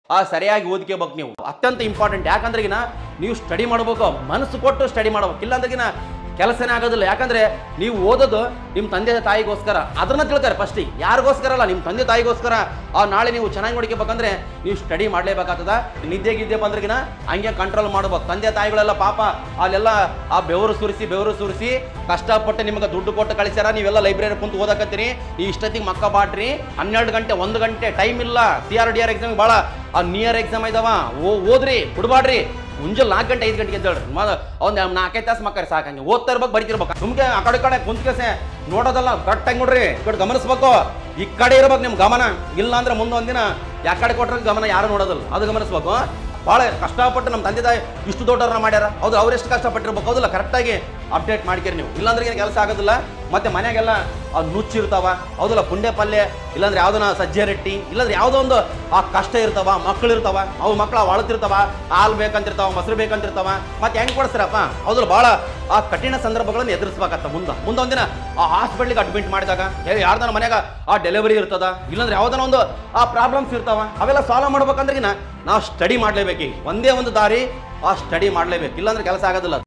ಆ ಸರಿಯಾಗಿ ಓದ್ಕೋಬೇಕು ನೀವು ಅತ್ಯಂತ ಇಂಪಾರ್ಟೆಂಟ್ ಯಾಕಂದ್ರೆಗಿನ ನೀವು ಸ್ಟಡಿ ಮಾಡ್ಬೇಕು ಮನಸ್ಸು ಕೊಟ್ಟು ಸ್ಟಡಿ ಮಾಡ್ಬೇಕು ಇಲ್ಲಾಂದ್ರೆಗಿನ ಕೆಲಸನೇ ಆಗೋದಿಲ್ಲ ಯಾಕಂದ್ರೆ ನೀವು ಓದೋದು ನಿಮ್ಮ ತಂದೆ ತಾಯಿಗೋಸ್ಕರ ಅದನ್ನ ತಿಳ್ತಾರೆ ಫಸ್ಟಿಗೆ ಯಾರಿಗೋಸ್ಕರ ಅಲ್ಲ ನಿಮ್ಮ ತಂದೆ ತಾಯಿಗೋಸ್ಕರ ಆ ನಾಳೆ ನೀವು ಚೆನ್ನಾಗಿ ನೋಡ್ಕೋಬೇಕಂದ್ರೆ ನೀವು ಸ್ಟಡಿ ಮಾಡಲೇಬೇಕಾಗ್ತದ ನಿದ್ದೆ ಗಿದ್ದೆ ಬಂದ್ರಿಗಿನ ಹಂಗೆ ಕಂಟ್ರೋಲ್ ಮಾಡ್ಬೇಕು ತಂದೆ ತಾಯಿಗಳೆಲ್ಲ ಪಾಪ ಅಲ್ಲೆಲ್ಲ ಆ ಬೆವರು ಸುರಿಸಿ ಬೆವರು ಸುರಿಸಿ ಕಷ್ಟಪಟ್ಟು ನಿಮಗೆ ದುಡ್ಡು ಕೊಟ್ಟು ಕಳಿಸ್ಯಾರ ನೀವೆಲ್ಲ ಲೈಬ್ರರಿ ಕುಂತು ಓದಕತ್ತೀರಿ ನೀವು ಇಷ್ಟೊತ್ತಿಗೆ ಮಕ್ಕ ಬಾಟ್ರಿ ಹನ್ನೆರಡು ಗಂಟೆ ಒಂದು ಗಂಟೆ ಟೈಮ್ ಇಲ್ಲ C R D R exam ಭಾಳ ಆ ನಿಯರ್ ಎಕ್ಸಾಮ್ ಇದಾವ ಓ ಓದ್ರಿ ಬಿಡ್ಬಾಡ್ರಿ ಮುಂಜಾನೆ ನಾಲ್ಕು ಗಂಟೆ ಐದು ಗಂಟೆಗೆ ಎದ್ದೇಳ್ರಿ ಒಂದು ನಾಲ್ಕೈದು ತಾಸು ಮಕ್ಕರಿ ಸಾಕಂಗೆ ಓದ್ತಾ ಇರ್ಬೇಕು ಬರಿತಿರ್ಬೇಕು ಸುಮ್ಕೆ ಆ ಕಡೆ ಈ ಕಡೆ ಕುಂತ್ಕಸೆ ನೋಡೋದಲ್ಲ ಕರೆಕ್ಟಾಗಿ ನೋಡ್ರಿ ಈ ಕಡೆ ಗಮನಿಸ್ಬೇಕು ಈ ಕಡೆ ಇರ್ಬೇಕು ನಿಮ್ ಗಮನ ಇಲ್ಲ ಅಂದ್ರೆ ಮುಂದೊಂದಿನ ಯಾ ಕಡೆ ಕೊಟ್ರೆ ಗಮನ ಯಾರು ನೋಡೋದಿಲ್ಲ ಅದು ಗಮನಿಸ್ಬೇಕು ಭಾಳ ಕಷ್ಟಪಟ್ಟು ನಮ್ಮ ತಂದೆ ತಾಯಿ ಇಷ್ಟು ದೊಡ್ಡವ್ರನ್ನ ಮಾಡ್ಯಾರ ಹೌದು ಅವ್ರು ಎಷ್ಟು ಕಷ್ಟಪಟ್ಟಿರ್ಬೇಕು ಹೌದಿಲ್ಲ ಕರೆಕ್ಟಾಗಿ ಅಪ್ಡೇಟ್ ಮಾಡ್ಕೇರಿ ನೀವು ಇಲ್ಲಾಂದ್ರೆ ಏನು ಕೆಲಸ ಆಗೋದಿಲ್ಲ ಮತ್ತೆ ಮನೆಗೆಲ್ಲ ಆ ನುಚ್ಚಿರ್ತಾವ ಹೌದಲ್ಲ ಪುಂಡೆ ಪಲ್ಯ ಇಲ್ಲಾಂದ್ರೆ ಯಾವ್ದನ ಸಜ್ಜೆ ರೊಟ್ಟಿ ಇಲ್ಲಾಂದ್ರೆ ಯಾವುದೋ ಒಂದು ಆ ಕಷ್ಟ ಇರ್ತಾವ ಮಕ್ಳು ಇರ್ತಾವ ಅವು ಮಕ್ಳು ಅಳತಿರ್ತಾವ ಹಾಲು ಬೇಕಂತಿರ್ತಾವ ಮೊಸರು ಬೇಕಂತಿರ್ತಾವ ಮತ್ತೆ ಹೆಂಗ್ ಕೊಡಿಸ್ತಾರಪ್ಪ ಹೌದಲ್ಲ ಭಾಳ ಆ ಕಠಿಣ ಸಂದರ್ಭಗಳನ್ನು ಎದುರಿಸ್ಬೇಕತ್ತ ಮುಂದೆ ಮುಂದೆ ಒಂದಿನ ಆ ಹಾಸ್ಪಿಟ್ಲಿಗೆ ಅಡ್ಮಿಟ್ ಮಾಡಿದಾಗ ಯಾರ್ದಾನ ಮನ್ಯಾಗ ಆ ಡೆಲಿವರಿ ಇರ್ತದ ಇಲ್ಲಾಂದ್ರೆ ಯಾವ್ದಾನ ಒಂದು ಆ ಪ್ರಾಬ್ಲಮ್ಸ್ ಇರ್ತಾವ ಅವೆಲ್ಲ ಸಾಲ್ವ್ ಮಾಡ್ಬೇಕಂದ್ರೆಗಿನ ನಾವು ಸ್ಟಡಿ ಮಾಡ್ಲೇಬೇಕು ಈಗ ಒಂದೇ ಒಂದು ದಾರಿ ಆ ಸ್ಟಡಿ ಮಾಡ್ಲೇಬೇಕು ಇಲ್ಲಾಂದ್ರೆ ಕೆಲಸ ಆಗೋದಿಲ್ಲ